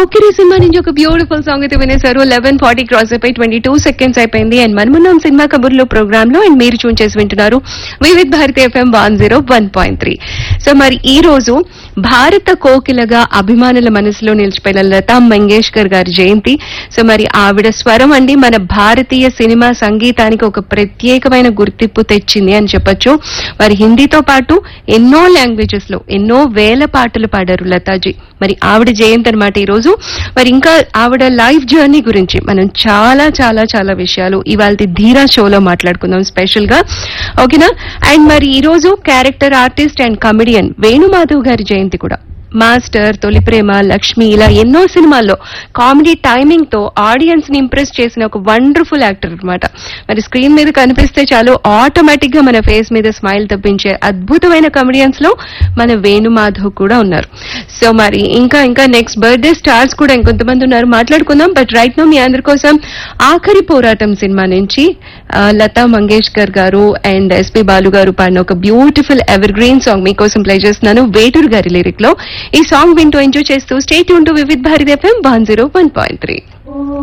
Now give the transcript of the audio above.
Pokiri cinema నుంచి ఒక beautiful song అయితే వినేశారు లెవెన్ ఫార్టీ క్రాస్ అయిపోయి ట్వంటీ టూ సెకండ్స్ అయిపోయింది అండ్ మనమున్నాం సినిమా కబుర్లో ప్రోగ్రామ్ లో అండ్ మీరు చూన్ చేసి వింటున్నారు Vividh Bharati FM one zero one point three so మరి ఈ రోజు భారత కోకిలగా అభిమానుల మనసులో నిలిచిపోయిన లతా మంగేష్కర్ గారి జయంతి సో మరి ఆవిడ స్వరం అండి మన భారతీయ సినిమా సంగీతానికి ఒక ప్రత్యేకమైన గుర్తింపు తెచ్చింది అని చెప్పొచ్చు మరి హిందీతో పాటు ఎన్నో లాంగ్వేజెస్ లో ఎన్నో వేల పాటలు పాడారు లతాజీ మరి ఆవిడ జయంతి అనమాట ఈ రోజు మరి ఇంకా ఆవిడ లైఫ్ జర్నీ గురించి మనం చాలా చాలా చాలా విషయాలు ఇవాళ ధీరా షోలో మాట్లాడుకుందాం స్పెషల్ గా ఓకేనా అండ్ మరి ఈ రోజు character artist and comedian Venumadhav గారి జయంతి కూడా మాస్టర్ తొలి ప్రేమ లక్ష్మి ఇలా ఎన్నో సినిమాల్లో కామెడీ టైమింగ్ తో ఆడియన్స్ ని ఇంప్రెస్ చేసిన ఒక వండర్ఫుల్ యాక్టర్ అన్నమాట మరి స్క్రీన్ మీద కనిపిస్తే చాలు ఆటోమేటిక్ గా మన ఫేస్ మీద స్మైల్ తప్పించే అద్భుతమైన కమెడియన్స్ లో మన వేణుమాధవ్ కూడా ఉన్నారు సో మరి ఇంకా ఇంకా నెక్స్ట్ బర్త్డే స్టార్స్ కూడా ఇంకొంతమంది ఉన్నారు మాట్లాడుకుందాం బట్ రైట్ నో మీ అందరి కోసం ఆఖరి పోరాటం సినిమా నుంచి ఆ, లతా మంగేష్కర్ గారు అండ్ ఎస్పి బాలు గారు పాడిన ఒక బ్యూటిఫుల్ ఎవర్ గ్రీన్ సాంగ్ మీకోసం ప్లే చేస్తున్నాను వేటూరు గారి లిరిక్ లో ఈ సాంగ్ వింటూ ఎంజాయ్ చేస్తూ స్టేట్ యూన్ to Vividh Bharati FM one zero one point three